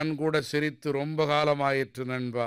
நான் கூட சிரித்து ரொம்ப காலமாயிற்று நண்பா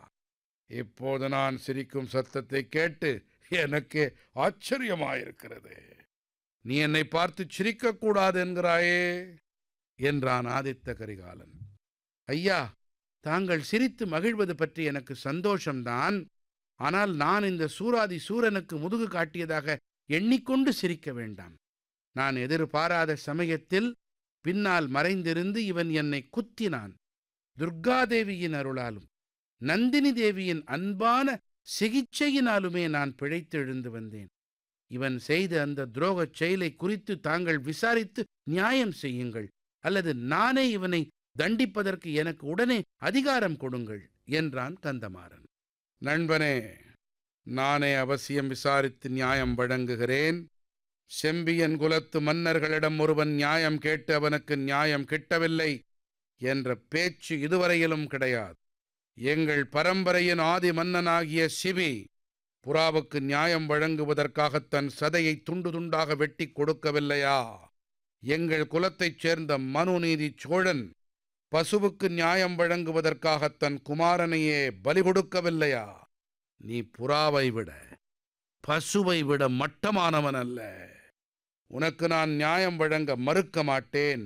இப்போது நான் சிரிக்கும் சத்தத்தை கேட்டு எனக்கு ஆச்சரியமாயிருக்கிறது நீ என்னை பார்த்து சிரிக்கக்கூடாது என்கிறாயே என்றான் ஆதித்த கரிகாலன் ஐயா தாங்கள் சிரித்து மகிழ்வது பற்றி எனக்கு சந்தோஷம்தான் ஆனால் நான் இந்த சூராதி சூரனுக்கு முதுகு காட்டியதாக எண்ணிக்கொண்டு சிரிக்க வேண்டாம் நான் எதிர்பாராத சமயத்தில் பின்னால் மறைந்திருந்து இவன் என்னை குத்தினான் துர்காதேவியின் அருளாலும் நந்தினி தேவியின் அன்பான சிகிச்சையினாலுமே நான் பிழைத்து எழுந்து வந்தேன் இவன் செய்த அந்த துரோகச் செயலை குறித்து தாங்கள் விசாரித்து நியாயம் செய்யுங்கள் அல்லது நானே இவனை தண்டிப்பதற்கு எனக்கு உடனே அதிகாரம் கொடுங்கள் என்றான் கந்தமாறன் நண்பனே நானே அவசியம் விசாரித்து நியாயம் வழங்குகிறேன் செம்பியன் குலத்து மன்னர்களிடம் ஒருவன் நியாயம் கேட்டு அவனுக்கு நியாயம் கிட்டவில்லை என்ற பேச்சு இதுவரையிலும் கிடையாது எங்கள் பரம்பரையின் ஆதி மன்னனாகிய சிவி புறாவுக்கு நியாயம் வழங்குவதற்காக தன் சதையை துண்டு துண்டாக வெட்டி கொடுக்கவில்லையா எங்கள் குலத்தைச் சேர்ந்த மனுநீதி சோழன் பசுவுக்கு நியாயம் வழங்குவதற்காக தன் குமாரனையே பலி கொடுக்கவில்லையா நீ புறாவை விட பசுவை விட மட்டமானவன் அல்ல உனக்கு நான் நியாயம் வழங்க மறுக்க மாட்டேன்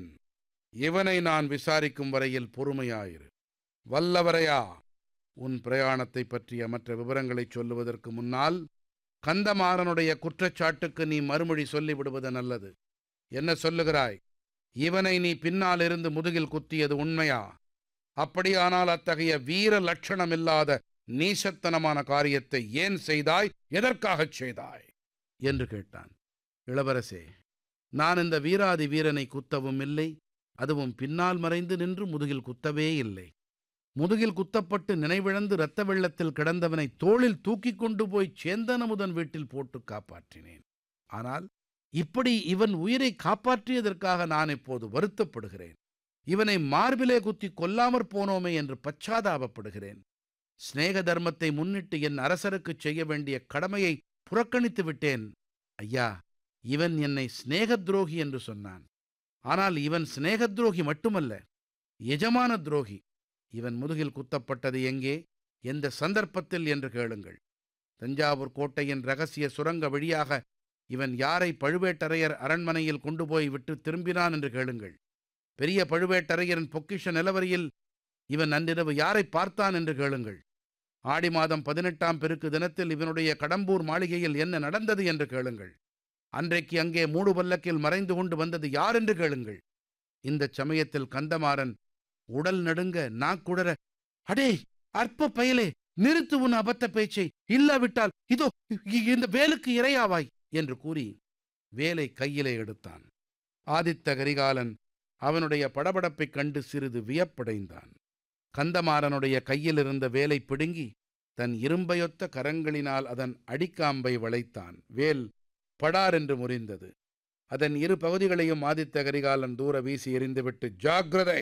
இவனை நான் விசாரிக்கும் வரையில் பொறுமையாயிரு வல்லவரையா உன் பிரயாணத்தை பற்றிய மற்ற விவரங்களைச் சொல்லுவதற்கு முன்னால் கந்தமாறனுடைய குற்றச்சாட்டுக்கு நீ மறுமொழி சொல்லிவிடுவது நல்லது என்ன சொல்லுகிறாய் இவனை நீ பின்னால் இருந்து முதுகில் குத்தியது உண்மையா அப்படியானால் அத்தகைய வீர லட்சணமில்லாத நீசத்தனமான காரியத்தை ஏன் செய்தாய் எதற்காகச் செய்தாய் என்று கேட்டான் இளவரசே நான் இந்த வீராதி வீரனை குத்தவும் இல்லை அதுவும் பின்னால் மறைந்து நின்று முதுகில் குத்தவே இல்லை முதுகில் குத்தப்பட்டு நினைவிழந்து இரத்த வெள்ளத்தில் கிடந்தவனை தோளில் தூக்கிக் கொண்டு போய் சேந்தனமுதன் வீட்டில் போட்டு காப்பாற்றினேன் ஆனால் இப்படி இவன் உயிரை காப்பாற்றியதற்காக நான் இப்போது வருத்தப்படுகிறேன் இவனை மார்பிலே குத்தி கொல்லாமற் போனோமே என்று பச்சாதாபப்படுகிறேன் சிநேக தர்மத்தை முன்னிட்டு என் அரசருக்குச் செய்ய வேண்டிய கடமையை புறக்கணித்து விட்டேன் ஐயா இவன் என்னை சிநேக துரோகி என்று சொன்னான் ஆனால் இவன் சிநேக துரோகி மட்டுமல்ல எஜமான துரோகி இவன் முதுகில் குத்தப்பட்டது எங்கே எந்த சந்தர்ப்பத்தில் என்று கேளுங்கள் தஞ்சாவூர் கோட்டையின் ரகசிய சுரங்க வழியாக இவன் யாரை பழுவேட்டரையர் அரண்மனையில் கொண்டு போய் விட்டு திரும்பினான் என்று கேளுங்கள் பெரிய பழுவேட்டரையரின் பொக்கிஷ நிலவரியில் இவன் அன்றிரவு யாரை பார்த்தான் என்று கேளுங்கள் ஆடி மாதம் பதினெட்டாம் பெருக்கு தினத்தில் இவனுடைய கடம்பூர் மாளிகையில் என்ன நடந்தது என்று கேளுங்கள் அன்றைக்கு அங்கே மூடு பல்லக்கில் மறைந்து கொண்டு வந்தது யார் என்று கேளுங்கள் இந்தச் சமயத்தில் கந்தமாறன் உடல் நடுங்க நாக்குடர அடே அற்ப பயலே நிறுத்து உன் அபத்த பேச்சை இல்லாவிட்டால் இதோ இ- இந்த வேலுக்கு இரையாவாய் என்று கூறி வேலை கையிலே எடுத்தான் ஆதித்த கரிகாலன் அவனுடைய படபடப்பைக் கண்டு சிறிது வியப்படைந்தான் கந்தமாறனுடைய கையில் இருந்த வேலை பிடுங்கி தன் இரும்பையொத்த கரங்களினால் அதன் அடிக்காம்பை வளைத்தான் வேல் படார் என்று முறிந்தது அதன் இரு பகுதிகளையும் ஆதித்த கரிகாலன் தூர வீசி எறிந்துவிட்டு ஜாக்கிரதை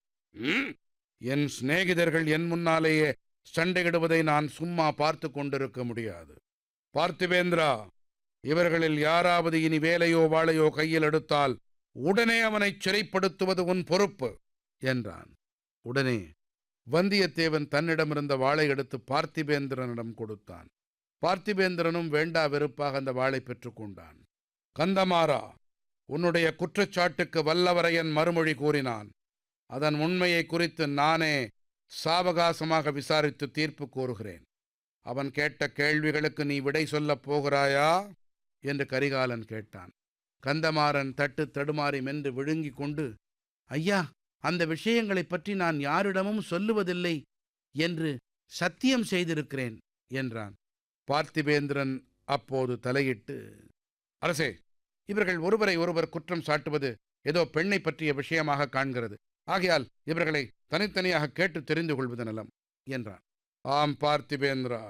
ம், என் சிநேகிதர்கள் என் முன்னாலேயே சண்டையிடுவதை நான் சும்மா பார்த்து கொண்டிருக்க முடியாது பார்த்திவேந்திரா இவர்களில் யாராவது இனி வேலையோ வாளையோ கையில் எடுத்தால் உடனே அவனை சிறைப்படுத்துவது உன் பொறுப்பு என்றான் உடனே வந்தியத்தேவன் தன்னிடமிருந்த வாளை எடுத்து பார்த்திபேந்திரனிடம் கொடுத்தான் பார்த்திபேந்திரனும் வேண்டா வெறுப்பாக அந்த வாளை பெற்றுக்கொண்டான் கந்தமாறா உன்னுடைய குற்றச்சாட்டுக்கு வல்லவரையன் மறுமொழி கூறினான் அதன் உண்மையை குறித்து நானே சாவகாசமாக விசாரித்து தீர்ப்பு கூறுகிறேன் அவன் கேட்ட கேள்விகளுக்கு நீ விடை சொல்லப் போகிறாயா என்று கரிகாலன் கேட்டான் கந்தமாறன் தட்டு தடுமாறி மென்று விழுங்கிக் கொண்டு ஐயா அந்த விஷயங்களைப் பற்றி நான் யாரிடமும் சொல்லுவதில்லை என்று சத்தியம் செய்திருக்கிறேன் என்றான் பார்த்திபேந்திரன் அப்போது தலையிட்டு அரசே இவர்கள் ஒருவரை ஒருவர் குற்றம் சாட்டுவது ஏதோ பெண்ணை பற்றிய விஷயமாக காண்கிறது ஆகையால் இவர்களை தனித்தனியாக கேட்டு தெரிந்து கொள்வது நலம் என்றான் ஆம் பார்த்திபேந்திரா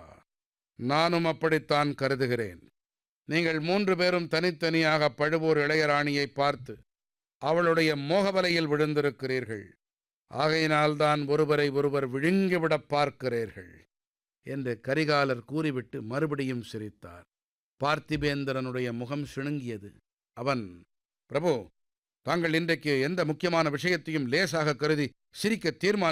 நானும் அப்படித்தான் கருதுகிறேன் நீங்கள் மூன்று பேரும் தனித்தனியாக பழுவூர் இளையராணியை பார்த்து அவளுடைய மோகவலையில் விழுந்திருக்கிறீர்கள் ஆகையினால்தான் ஒருவரை ஒருவர் விழுங்கிவிடப் பார்க்கிறீர்கள் என்று கரிகாலர் கூறிவிட்டு மறுபடியும் சிரித்தார் பார்த்திபேந்திரனுடைய முகம் சிணுங்கியது அவன் பிரபு தாங்கள் இன்றைக்கு எந்த முக்கியமான விஷயத்தையும் லேசாக கருதி சிரிக்க தீர்மானம்